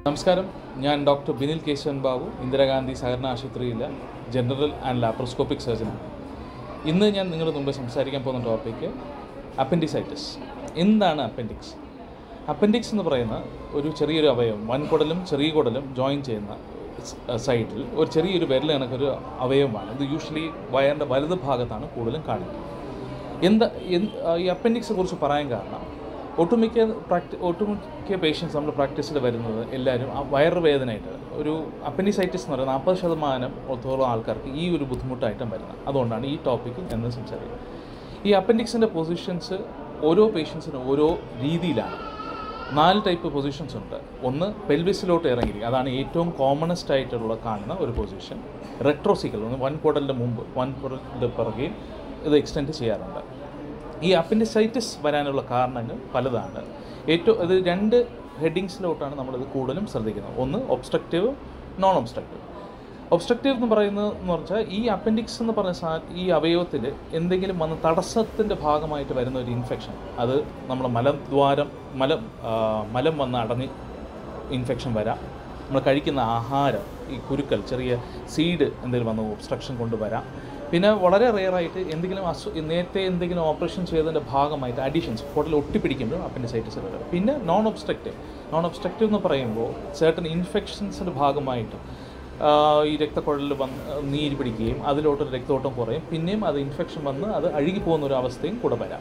നമസ്കാരം ഞാൻ ഡോക്ടർ ബിനിൽ കേശവൻ ബാബു ഇന്ദിരാഗാന്ധി സഹകരണ ആശുപത്രിയിലെ ജനറൽ ആൻഡ് ലാപ്രോസ്കോപ്പിക് സർജനാണ് ഇന്ന് ഞാൻ നിങ്ങളുടെ മുമ്പ് സംസാരിക്കാൻ പോകുന്ന ടോപ്പിക്ക് അപ്പൻഡിസൈറ്റിസ് എന്താണ് അപ്പൻഡിക്സ് അപ്പൻഡിക്സ് എന്ന് പറയുന്ന ഒരു ചെറിയൊരു അവയവം വൻകുടലും ചെറിയ കുടലും ജോയിൻ ചെയ്യുന്ന സൈഡിൽ ഒരു ചെറിയൊരു വിരൽ കണക്കൊരു അവയവമാണ് ഇത് യൂഷ്വലി വയറിൻ്റെ വലത് ഭാഗത്താണ് കൂടുതലും കാണുന്നത് എന്താ എന്ത് ഈ അപ്പൻഡിക്സിനെ കുറിച്ച് പറയാൻ കാരണം ഒട്ടുമിക്ക പ്രാക്ടി ഒട്ടുമിക്ക പേഷ്യൻസ് നമ്മൾ പ്രാക്ടീസിൽ വരുന്നത് എല്ലാവരും ആ വയറുവേദനയായിട്ട് ഒരു അപ്പൻഡിസൈറ്റിസ് എന്ന് പറയുന്നത് നാൽപ്പത് ശതമാനം ഒത്തോളം ആൾക്കാർക്ക് ഈ ഒരു ബുദ്ധിമുട്ടായിട്ടും വരുന്നത് അതുകൊണ്ടാണ് ഈ ടോപ്പിക്ക് എന്ന് സംസാരിക്കുന്നത് ഈ അപ്പൻഡിക്സിൻ്റെ പൊസിഷൻസ് ഓരോ പേഷ്യൻസിനും ഓരോ രീതിയിലാണ് നാല് ടൈപ്പ് പൊസിഷൻസ് ഉണ്ട് ഒന്ന് പെൽവിസിലോട്ട് ഇറങ്ങിയിരിക്കും അതാണ് ഏറ്റവും കോമണസ്റ്റ് ആയിട്ടുള്ള കാണുന്ന ഒരു പൊസിഷൻ റെട്രോസിക്കൽ ഒന്ന് വൻ കുടലിൻ്റെ മുമ്പ് വൻ കുടലിൻ്റെ പിറകെ ഇത് എക്സ്റ്റെൻഡ് ചെയ്യാറുണ്ട് ഈ അപ്പൻഡിസൈറ്റിസ് വരാനുള്ള കാരണങ്ങൾ പലതാണ് ഏറ്റവും ഇത് രണ്ട് ഹെഡിങ്സിലോട്ടാണ് നമ്മളിത് കൂടുതലും ശ്രദ്ധിക്കുന്നത് ഒന്ന് ഒബ്സ്ട്രക്റ്റീവ് നോൺ ഒബ്സ്ട്രക്റ്റീവ് ഒബ്സ്ട്രക്റ്റീവ് എന്ന് പറയുന്നത് എന്ന് പറഞ്ഞാൽ ഈ അപ്പൻഡിക്സ് എന്ന് പറഞ്ഞ സാ ഈ അവയവത്തിൽ എന്തെങ്കിലും വന്ന് തടസ്സത്തിൻ്റെ ഭാഗമായിട്ട് വരുന്ന ഒരു ഇൻഫെക്ഷൻ അത് നമ്മുടെ മലദ്വാരം മലം ആ, മലം വന്ന് അടഞ്ഞ് ഇൻഫെക്ഷൻ വരാം നമ്മൾ കഴിക്കുന്ന ആഹാരം ഈ കുരുക്കൾ ചെറിയ സീഡ് എന്തെങ്കിലും വന്ന് ഒബ്സ്ട്രക്ഷൻ കൊണ്ടുവരാം പിന്നെ വളരെ റെയറായിട്ട് എന്തെങ്കിലും അസു നേരത്തെ എന്തെങ്കിലും ഓപ്പറേഷൻ ചെയ്തതിൻ്റെ ഭാഗമായിട്ട് അഡീഷൻസ് കുടലിൽ ഒട്ടിപ്പിടിക്കുമ്പോൾ അപ്പൻഡിസൈറ്റിസ് വരും പിന്നെ നോൺ ഒബ്സ്ട്രക്റ്റീവ് നോൺ ഒബ്സ്ട്രക്റ്റീവ് എന്ന് പറയുമ്പോൾ certain ഇൻഫെക്ഷൻസിൻ്റെ ഭാഗമായിട്ട് ആ, ഈ രക്തക്കുഴലിൽ വന്ന് നീര് പിടിക്കുകയും അതിലോട്ട് രക്തോട്ടം കുറയും പിന്നെയും അത് ഇൻഫെക്ഷൻ വന്ന് അത് അഴുകി പോകുന്ന ഒരു അവസ്ഥയും കൂടെ വരാം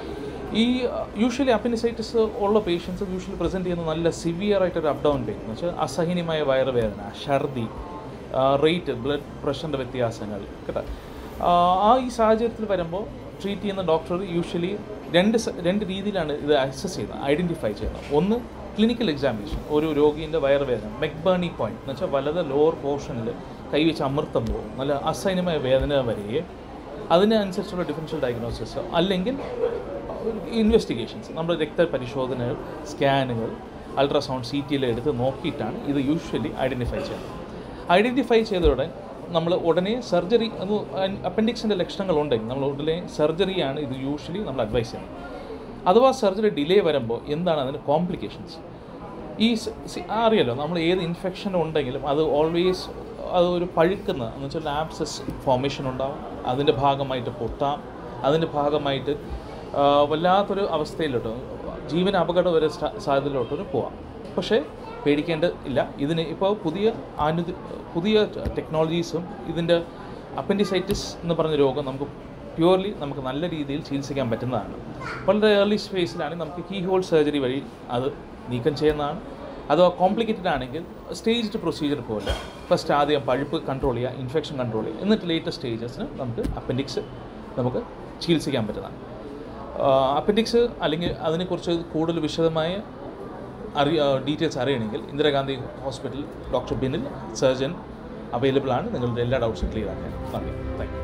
ഈ യൂഷ്വലി അപ്പൻഡിസൈറ്റിസ് ഉള്ള പേഷ്യൻസ് യൂഷ്വലി പ്രസൻറ്റ് ചെയ്യുന്ന നല്ല സിവിയർ ആയിട്ടൊരു അപ് ഡൗൺ പെയിൻ എന്ന് വെച്ചാൽ അസഹനീയമായ വയറുവേദന ഛർദി റേറ്റ് ബ്ലഡ് പ്രഷറിൻ്റെ വ്യത്യാസങ്ങൾ കേട്ടോ ആ, ആ ഈ സാഹചര്യത്തിൽ വരുമ്പോൾ ട്രീറ്റ് ചെയ്യുന്ന ഡോക്ടർ യൂഷ്വലി രണ്ട് സ- രണ്ട് രീതിയിലാണ് ഇത് അസസ് ചെയ്യുന്നത് ഐഡൻറ്റിഫൈ ചെയ്യുന്നത് ഒന്ന് ക്ലിനിക്കൽ എക്സാമിനേഷൻ ഒരു രോഗീൻ്റെ വയറുവേദന മെക്ബേണി പോയിന്റ് എന്ന് വെച്ചാൽ വലത് ലോവർ പോർഷനിൽ കൈവച്ച് അമർത്തുമ്പോൾ നല്ല അസഹനീയമായ വേദന വരികയും അതിനനുസരിച്ചുള്ള ഡിഫറൻഷ്യൽ ഡയഗ്നോസിസ് അല്ലെങ്കിൽ ഇൻവെസ്റ്റിഗേഷൻസ് നമ്മുടെ രക്തപരിശോധനകൾ സ്കാനുകൾ അൾട്രാസൗണ്ട് സി ടി എല്ലാം എടുത്ത് നോക്കിയിട്ടാണ് ഇത് യൂഷ്വലി ഐഡൻറ്റിഫൈ ചെയ്യുന്നത് ഐഡൻറ്റിഫൈ ചെയ്തോടെ നമ്മൾ ഉടനെ സർജറി അത് അപ്പൻഡിക്സിൻ്റെ ലക്ഷണങ്ങൾ ഉണ്ടെങ്കിൽ നമ്മൾ ഉടനെ സർജറിയാണ് ഇത് യൂഷ്വലി നമ്മൾ അഡ്വൈസ് ചെയ്യുന്നത് അഥവാ സർജറി ഡിലേ വരുമ്പോൾ എന്താണ് അതിന് കോംപ്ലിക്കേഷൻസ് ഈ സ- സി- അറിയാലോ നമ്മൾ ഏത് ഇൻഫെക്ഷൻ ഉണ്ടെങ്കിലും അത് ഓൾവേസ് അത് ഒരു പഴുക്കുന്ന എന്ന് വെച്ചാൽ ആബ്സസ് ഫോർമേഷൻ ഉണ്ടാവും അതിൻ്റെ ഭാഗമായിട്ട് പൊട്ടാം അതിൻ്റെ ഭാഗമായിട്ട് ആ, വല്ലാത്തൊരു അവസ്ഥയിലോട്ട് ജീവൻ അപകടം വരെ സാ- സാധ്യതയിലോട്ടൊരു പോവാം പക്ഷേ പേടിക്കേണ്ട ഇല്ല ഇതിന് ഇപ്പോൾ പുതിയ ആനു പുതിയ ടെക്നോളജീസും ഇതിൻ്റെ അപ്പൻഡിസൈറ്റിസ് എന്ന് പറഞ്ഞ രോഗം നമുക്ക് പ്യുവർലി നമുക്ക് നല്ല രീതിയിൽ ചികിത്സിക്കാൻ പറ്റുന്നതാണ് വളരെ ഏർലി ഫേസിലാണെങ്കിൽ നമുക്ക് കീ ഹോൾ സർജറി വഴി അത് നീക്കം ചെയ്യുന്നതാണ് അഥവാ കോംപ്ലിക്കേറ്റഡ് ആണെങ്കിൽ സ്റ്റേജ്ഡ് പ്രൊസീജിയർ പോലെ ഫസ്റ്റ് ആദ്യം പഴുപ്പ് കൺട്രോൾ ചെയ്യുക ഇൻഫെക്ഷൻ കൺട്രോൾ ചെയ്യുക എന്നിട്ട് ലേറ്റസ്റ്റ് സ്റ്റേജസിന് നമുക്ക് അപ്പൻഡിക്സ് നമുക്ക് ചികിത്സിക്കാൻ പറ്റുന്നതാണ് അപ്പൻഡിക്സ് അല്ലെങ്കിൽ അതിനെക്കുറിച്ച് കൂടുതൽ വിശദമായ അറി ഡീറ്റെയിൽസ് അറിയണമെങ്കിൽ Indira Gandhi hospital doctor Binil surgeon available ആണ് നിങ്ങളുടെ എല്ലാ ഡൗട്ട്സും ക്ലിയർ ആക്കാൻ നന്ദി താങ്ക് യു